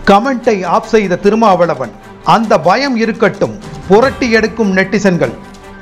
கமெண்டை of செய்த திருமாவளவன் அந்த பயம் இருக்கட்டும் புரட்டி எடுக்கும் நெட்டிசன்கள்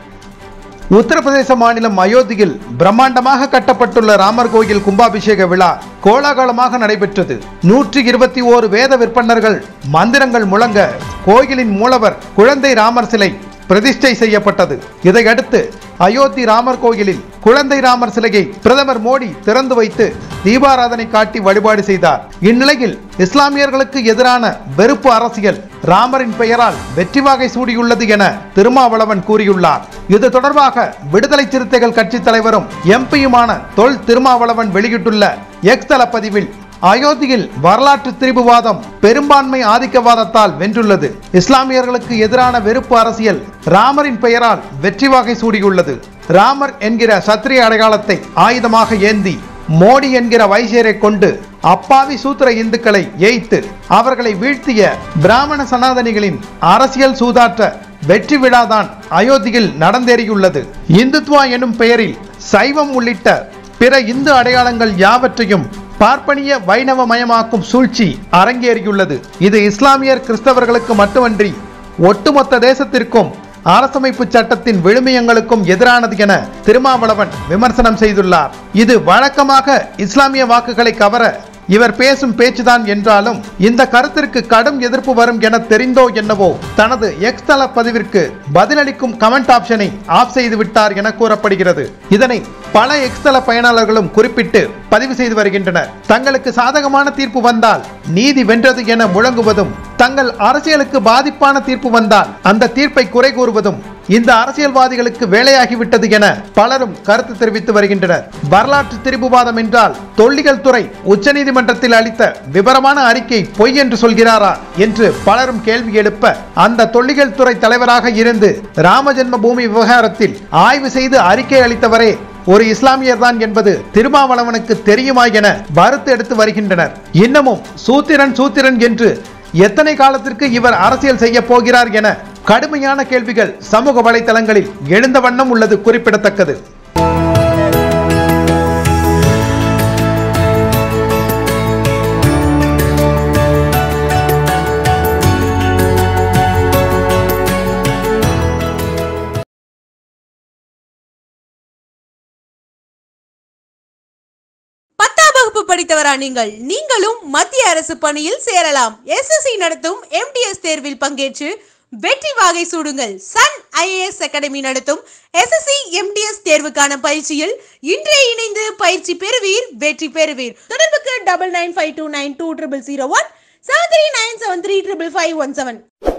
உத்தரப்பிரதேச மாநிலம் அயோத்தியில் பிரம்மாண்டமாக கட்டப்பட்டுள்ள ராமர் கோயில் கும்பாபிஷேக விழா கோலாகலமாக நடைபெற்றது நூற்றி இருபத்தி ஓரு வேத விற்பனர்கள் மந்திரங்கள் முழங்க கோயிலின் மூலவர் குழந்தை ராமர் சிலை பிரதிஷ்டை செய்யப்பட்டது இதையடுத்து அயோத்தி ராமர் கோயிலில் குழந்தை ராமர் சிலையை பிரதமர் மோடி திறந்து வைத்து தீபாராதனை காட்டி வழிபாடு செய்தார் இந்நிலையில் இஸ்லாமியர்களுக்கு எதிரான வெறுப்பு அரசியல் ராமரின் பெயரால் வெற்றி வாகை சூடியுள்ளது என திருமாவளவன் கூறியுள்ளார் இது தொடர்பாக விடுதலை சிறுத்தைகள் கட்சி தலைவரும் எம்பியுமான தொல் திருமாவளவன் வெளியிட்டுள்ள எக்ஸ் தள பதிவில் அயோத்தியில் வரலாற்று திரிபுவாதம் பெரும்பான்மை ஆதிக்கவாதத்தால் வென்றுள்ளது இஸ்லாமியர்களுக்கு எதிரான வெறுப்பு அரசியல் ராமரின் பெயரால் வெற்றி வாகை சூடியுள்ளது ராமர் என்கிற சத்திரிய அடையாளத்தை ஆயுதமாக ஏந்தி மோடி என்கிற வைசியரை கொண்டு அப்பாவி சூத்திர இந்துக்களை ஏய்த்து அவர்களை வீழ்த்திய பிராமண சனாதனிகளின் அரசியல் சூதாற்ற வெற்றி விழாதான் அயோத்தியில் நடந்தேறியுள்ளது இந்துத்வா எனும் பெயரில் சைவம் உள்ளிட்ட பிற இந்து அடையாளங்கள் யாவற்றையும் பார்ப்பனிய வைணவமயமாக்கும் சூழ்ச்சி அரங்கேறியுள்ளது இது இஸ்லாமியர் கிறிஸ்தவர்களுக்கு மட்டுமன்றி ஒட்டுமொத்த தேசத்திற்கும் அரசமைப்பு சட்டத்தின் விழுமியங்களுக்கும் எதிரானது என திருமாவளவன் விமர்சனம் செய்துள்ளார் இது வழக்கமாக இஸ்லாமிய வாக்குகளை கவர இவர் பேசும் பேச்சுதான் என்றாலும் இந்த கருத்திற்கு கடும் எதிர்ப்பு வரும் என தெரிந்தோ என்னவோ தனது எக்ஸ் தள பதிவிற்கு பதிலளிக்கும் கமெண்ட் ஆப்ஷனை ஆஃப் செய்து விட்டார் என கூறப்படுகிறது இதனை பல எக்ஸ் தள பயனாளர்களும் குறிப்பிட்டு பதிவு செய்து வருகின்றனர் தங்களுக்கு சாதகமான தீர்ப்பு வந்தால் நீதி வென்றது என முழங்குவதும் தங்கள் அரசியலுக்கு பாதிப்பான தீர்ப்பு வந்தால் அந்த தீர்ப்பை குறை கூறுவதும் இந்த அரசியல்வாதிகளுக்கு வேலையாகிவிட்டது என பலரும் கருத்து தெரிவித்து வருகின்றனர் வரலாற்று திரிபுவாதம் என்றால் தொல்லியல் துறை உச்சநீதிமன்றத்தில் அளித்த விவரமான அறிக்கை பொய் என்று சொல்கிறாரா என்று பலரும் கேள்வி எழுப்ப அந்த தொல்லியல் துறை தலைவராக இருந்து ராமஜென்ம பூமி விவகாரத்தில் ஆய்வு செய்து அறிக்கை அளித்தவரே ஒரு இஸ்லாமியர் தான் என்பது திருமாவளவனுக்கு தெரியுமா என வறுத்து எடுத்து வருகின்றனர் இன்னமும் சூத்திரன் சூத்திரன் என்று எத்தனை காலத்திற்கு இவர் அரசியல் செய்ய போகிறார் என கடுமையான கேள்விகள் சமூக வலைதளங்களில் எழுந்த வண்ணம் உள்ளது குறிப்பிடத்தக்கது பத்தாம் வகுப்பு படித்தவரா நீங்கள் நீங்களும் மத்திய அரசு பணியில் சேரலாம் எஸ்எஸ்சி நடத்தும் எம்டிஎஸ் தேர்வில் பங்கேற்று வெற்றி வாகை சூடுங்கள் சன் ஐஏஎஸ் அகாடமி நடத்தும் எஸ்எஸ்சி எம்டிஎஸ் தேர்வுக்கான பயிற்சியில் இன்றே இணைந்து பயிற்சி பெறுவீர் வெற்றி பெறுவீர் தொடர்புக்கு double nine five two nine two triple zero one seven three nine seven three triple five one seven